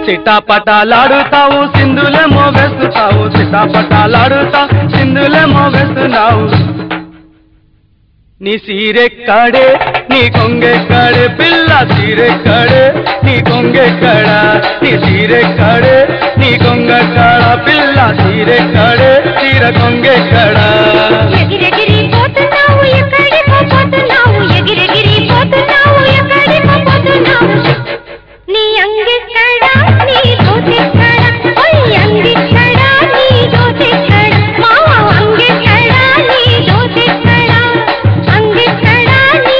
చిటాపటాలాడుతావు సింధులేమో వేస్తున్నావు చిటాపటాలాడుతావు సింధులేమో వేస్తున్నావు నీ సీరెక్కడే నీ కొంగెక్కడే పిల్ల సీరెక్కడే నీ కొంగెక్కడ నీ సీరెక్కడే నీ కొంగెక్కడ పిల్ల సీరెక్కడే సీర కొంగెక్కడ ఎగిరెగిరి పోతున్నావు ఎక్కడికో పోతున్నావు ఎగిరెగిరి పోతున్నావు ఎక్కడికో పోతున్నావు నీ అంగెక్కడ నీ దోసెక్కడ ఓయ్ అంగెక్కడ నీ దోసెక్కడ మావ అంగెక్కడ నీ దోసెక్కడ అంగెక్కడ నీ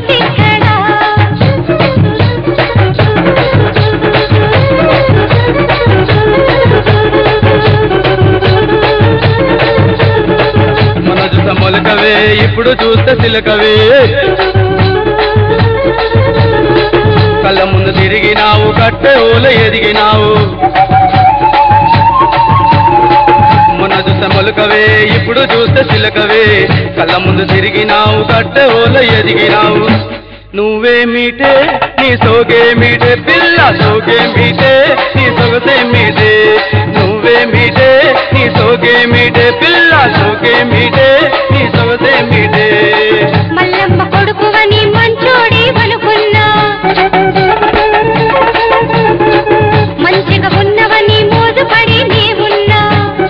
దోసెక్కడ మన చూస మొలకవే ఇప్పుడు చూస్తే సిలకవే కళ్ళ ముందు తిరిగినావు కట్టె ఓల ఎదిగినావు మొన్న చూసే మొలకవే ఇప్పుడు చూస్తే చిలకవే కళ్ళ ముందు తిరిగినావు కట్టె ఓల ఎదిగినావు నువ్వే మీటే నీ సోగే మీటే పిల్ల సోగే మీటే నీ సొగసే మీటే నువ్వే మీటే నీ సోగే మీటే పిల్ల సోగే మీటే నీ సొగసే మీటే మల్లమ్మ కొడుకువని మంచోడి వనుకున్నా మంచిగా ఉన్నవని మోజుపడి నీవున్నా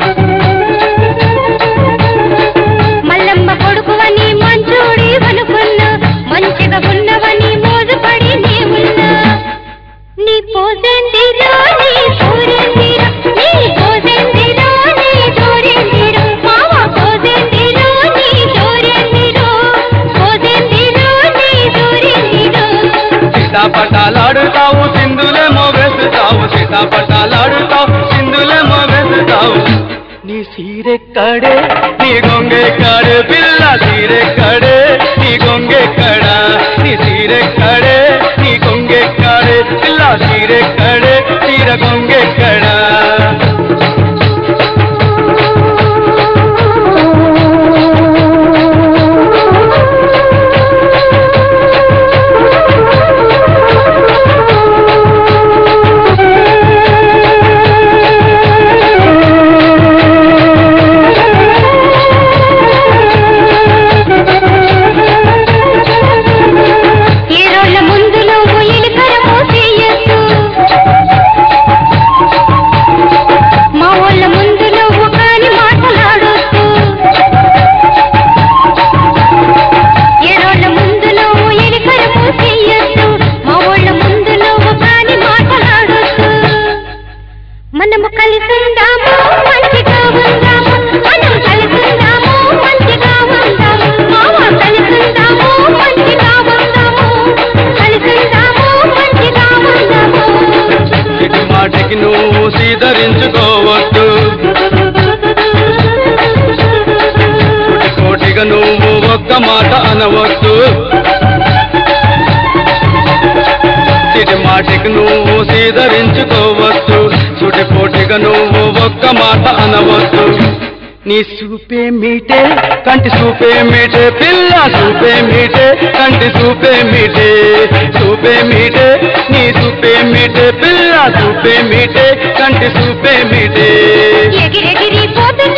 మల్లమ్మ కొడుకువని మంచోడి వనుకున్నా మంచిగా ఉన్నవని మోజుపడి నీవున్నా నీ పోసెందిరో నీ సూర్యందిరో నీ పోసెందిరో నీ సూర్యందిరో మావ పోసెందిరో నీ సూర్యందిరో పోసెందిరో నీ సూర్యందిరో సీతాపటాలాడుతావు సింధులేమో వేస్తావు సీతాపటాలాడుతావు సింధులేమో వేస్తావు నీ సీరెక్కడే నీ గొంగెక్కడే పిల్ల సీరెక్కడే నీ గొంగెక్కడ నీ సీరెక్కడే నీ గొంగెక్కడే పిల్ల సీరెక్కడే సీర గొంగెక్కడా ఏ రోజుల ముందు నువ్వు ఎలుకరము చేయొద్దు మా వాళ్ళ ముందు నువ్వు కాని మాట్లాడొద్దు ఏ రోజుల ముందు నువ్వు ఎలుకరము చేయొద్దు మా వాళ్ళ ముందు నువ్వు కాని మాట్లాడొద్దు మనము కలిసి ఉందాము మంచిగా ఉందాము మనం కలిసి ఉందాము మంచిగా ఉందాము మామ కలిసి ఉందాము మంచిగా ఉందాము కలిసి ఉందాము మంచిగా ఉందాము ఇటు మాటికి నువ్వు సీదరించుకోవద్దు కోటి కోటిగా నువ్వు ఒక్క మాట అనవద్దు సిటి మాటికి నువ్వు సీదరించుకోవద్దు సుటి పోటిగా నువ్వు ఒక్క మాట అనవద్దు నీ సూపే మీటే కంటి సూపే మీటే పిల్ల సూపే మీటే కంటి సూపే మీటే సూపే మీటే నీ సూపే మీటే పిల్ల సూపే మీటే కంటి సూపే మీటే ఎగిరెగిరి పోతు